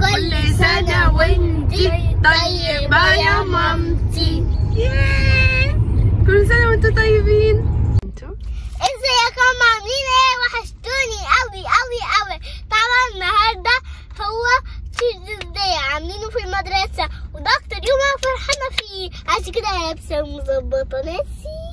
كل سنة وانتي طيبة يا مامتي ياه. كل سنة وانتم طيبين انتوا ازيكم عاملين ايه وحشتوني قوي قوي قوي طبعا النهارده هو تشيلدرز داي عاملينه في المدرسة وده اكتر يوم انا فرحانة فيه عشان كده لابسة ومظبطة نفسي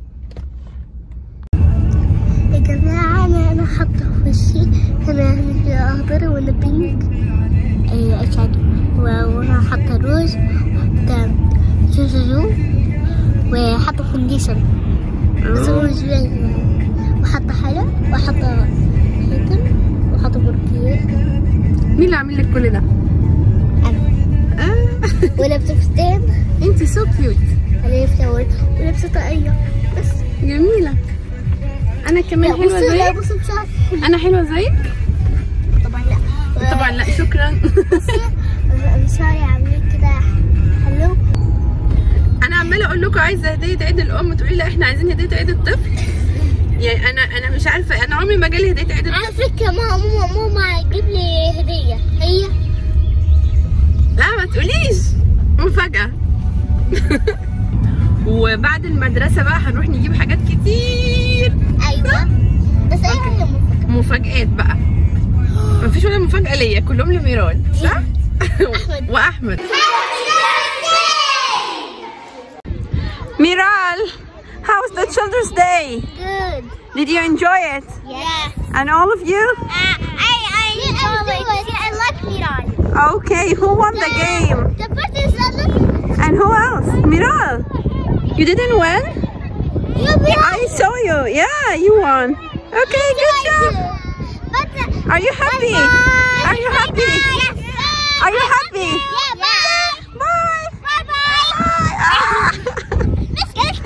يا جماعة انا انا حاطة في وشي انا هنا اخضر وانا بينك ايه اشهد وانا حاطة روج وحاطة جوجو وحاطة فونديشن بس هو مش باين وحاطة حلق وحاطة حيتم وحاطة بركية مين اللي عامل لك كل ده؟ أنا آه. ولابسة فستان انت سو كيوت ولابسة ولابسة طاقية بس جميلة انا كمان لا حلوة بصي لا زيك بصي بشعر انا حلوة زيك طبعا لا طبعا لا شكرا بشعري عاملين كده حلو انا عمالة اقول لكم عايزة هدية عيد الام تقولي لا احنا عايزين هدية عيد الطفل يعني انا انا مش عارفة انا عمري ما جالي هدية عيد الطفل على فكرة ماما ماما ماما هتجيب لي هدية هي لا ما تقوليش مفاجأة وبعد المدرسة بقى هنروح نجيب حاجات كتير أيوة بس أي حاجة مفاجأة مفاجآت بقى مفيش ولا مفاجأة ليا كلهم لميران صح؟ أحمد. وأحمد Miral, how's the Children's Day? Good. Did you enjoy it? Yeah. And all of you? Uh, I I enjoy it. I like Miran. Okay, who won the game? The person that look And who else? Miral, you didn't win? you I saw you. Yeah, you won. Okay, good job. But uh, Are you happy? bye. Are you happy? Yes. Are you happy? Yeah. Bye. Bye. Bye. Bye. Ah. Let's get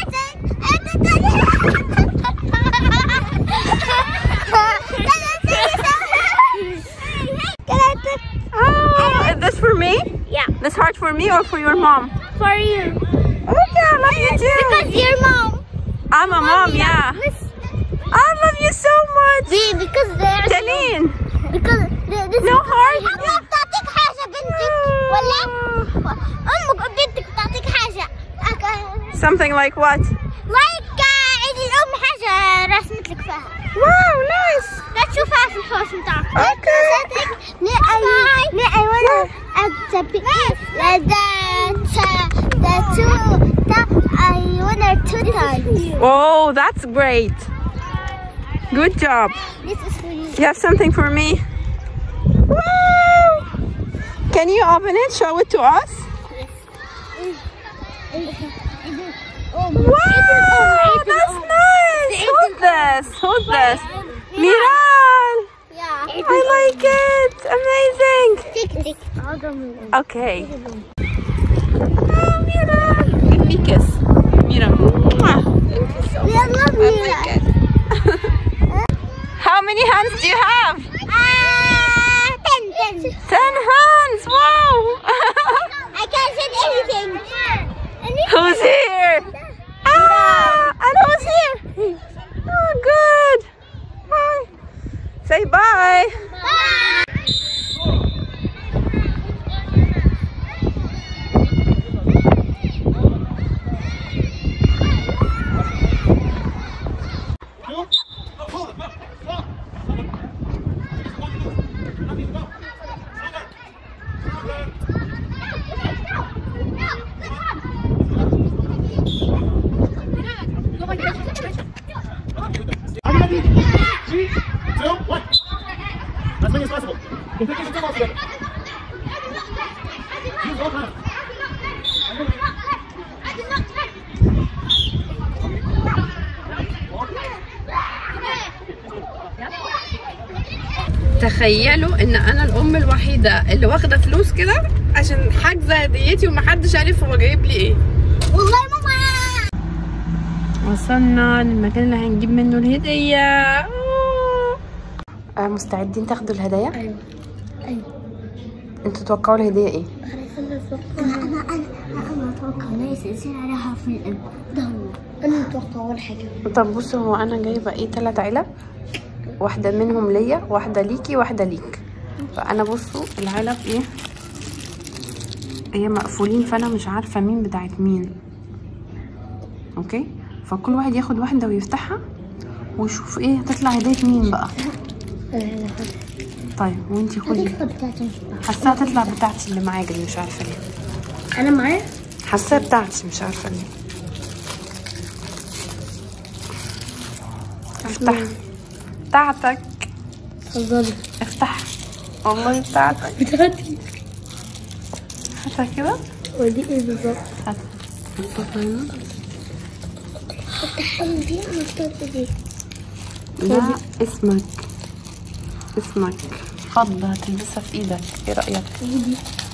started. Oh, is this for me? Yeah. This heart for me or for your mom? For you. Okay, I love you too. Because your mom. I'm a mom, yeah. Miss- I love you so much. Be- because there's Celine. because there- this No heart? أمك بتعطيك حاجة بنتك ولا أمك بنتك بتعطيك حاجة أك- Something like what? لايك عيد الأم حاجة رسمت لك فيها Wow, nice. لا تشوفها في الحوش بتاعك Okay. نأي نأي ولا أكتب لا ده ده two ده I winner two times Oh, that's great. Good job. This is for you You have something for me? Wow. Can you open it? Show it to us. Wow, that's nice. Who's this? Who's this? Miral. Yeah. I like it. Amazing. Tick tick. Okay. Oh, Miral. Give me a kiss. Miral. Mwah. Thank you so We love I you. like it. How many hands do you have? Ah, ten, ten. Ten hands. Wow. I can't say anything. Who's here? Ah, and who's here? Oh, good. Bye. Say bye. Bye. Are you ready? Three, two, one. As many as possible. We'll take this all together. Use all time. تخيلوا ان انا الام الوحيده اللي واخده فلوس كده عشان حاجزه هديتي ومحدش عارف هو جايب لي ايه والله ماما وصلنا للمكان اللي هنجيب منه الهديه آه مستعدين تاخدوا الهدايا ايوه ايوه انتوا تتوقعوا الهديه ايه انا انا انا انا اتوقع ناس يصير عليها في القلب ده هو انا اتوقع اول حاجه طب بصوا هو انا جايبه ايه تلات علب واحده منهم ليا واحده ليكي واحده ليك فانا بصوا العلب ايه هي مقفولين فانا مش عارفه مين بتاعت مين اوكي فكل واحد ياخد واحدة ويفتحها ويشوف ايه هتطلع هدية مين بقى طيب وانتي خدي هتدخل بتاعتي مش بقى. حاساها تطلع بتاعتي اللي معايا دي مش عارفة ليه انا معايا حاساها بتاعتي مش عارفة ليه افتح بتاعتك اتفضلي افتح والله بتاعتك بتاعتي هاتها كده ودي ايه بالظبط هات حطها هنا حلو دي انا اخترت دي ده اسمك اسمك فضة هتلبسها في ايدك ايه رأيك ودي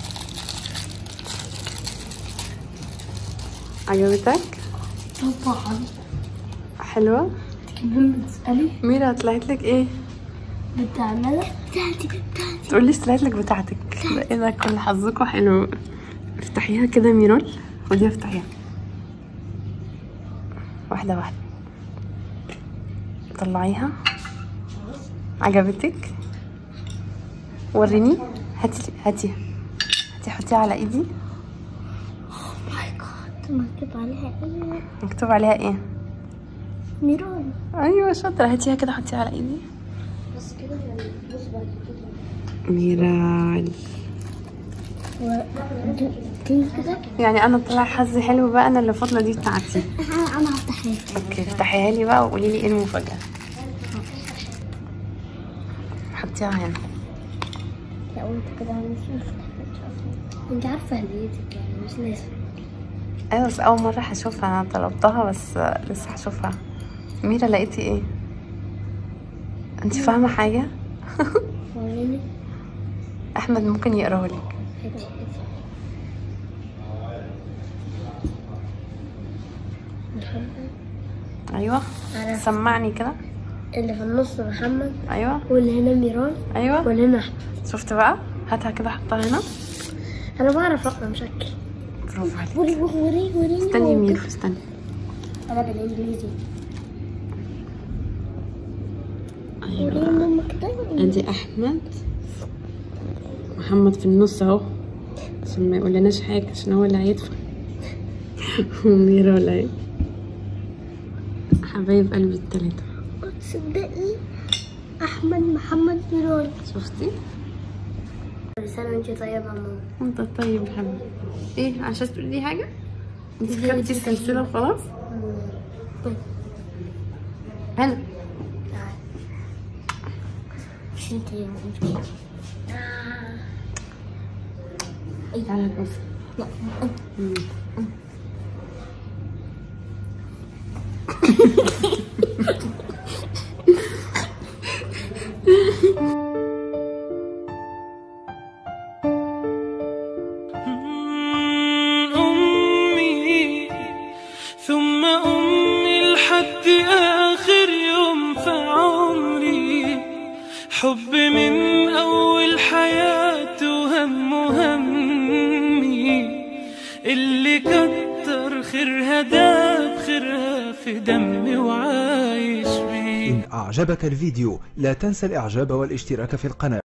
عجبتك طبعا حلوة كمان بتسألي ميرا طلعت لك ايه بتعملها بتاعتي بتاعتي تقوليش طلعت لك بتاعتك ده ايه ده كل حظكوا حلو افتحيها كده ميرول خديها افتحيها واحدة واحدة طلعيها عجبتك وريني هاتي هاتي هاتي حطيها على ايدي ماي جاد مكتوب عليها ايه مكتوب عليها ايه ميرون ايوه شاطرة هاتيها كده حطيها على ايدي بس كده يعني بص بعد كده ميرال ودي دي كده يعني انا طلع حظي حلو بقى انا اللي فاضله دي بتاعتي انا انا هفتحها اوكي افتحيها لي بقى وقولي لي ايه المفاجاه حطيها هنا لا وانت كده مش مفتحها انت عارفه هديتك يعني مش لازم ايوه بس اول مره هشوفها انا طلبتها بس لسه هشوفها ميرا لقيتي ايه انت فاهمه حاجه وريني احمد ممكن يقراه لك هاتي محمد ايوه عرفت. سمعني كده اللي في النص محمد ايوه واللي هنا ميران ايوه واللي هنا احمد شفت بقى هاتها كده حطها هنا انا بعرف اقرا مشكل برافو عليك وري وري وريني استني هو ميرو كده. استني انا بالانجليزي ايوه وريني ماما كده ادي احمد محمد في النص اهو عشان ما يقولناش حاجه عشان هو اللي هيدفع وميرا ولا ايه حبايب قلبي التلاتة تصدقي احمد محمد ميران شفتي كل سنه وانت طيبه يا ماما انت طيب يا حبيبي ايه عشان تقولي لي حاجه انت زي خدتي دي السلسله وخلاص طيب هلا مش انت يا ماما تعالى بص لا أمي ثم أمي لحد آخر يوم في عمري حب من أول حياتي وهم همي اللي كتر خيرها داب خيرها في دمي وعايش بيه إن أعجبك الفيديو لا تنسى الإعجاب والاشتراك في القناة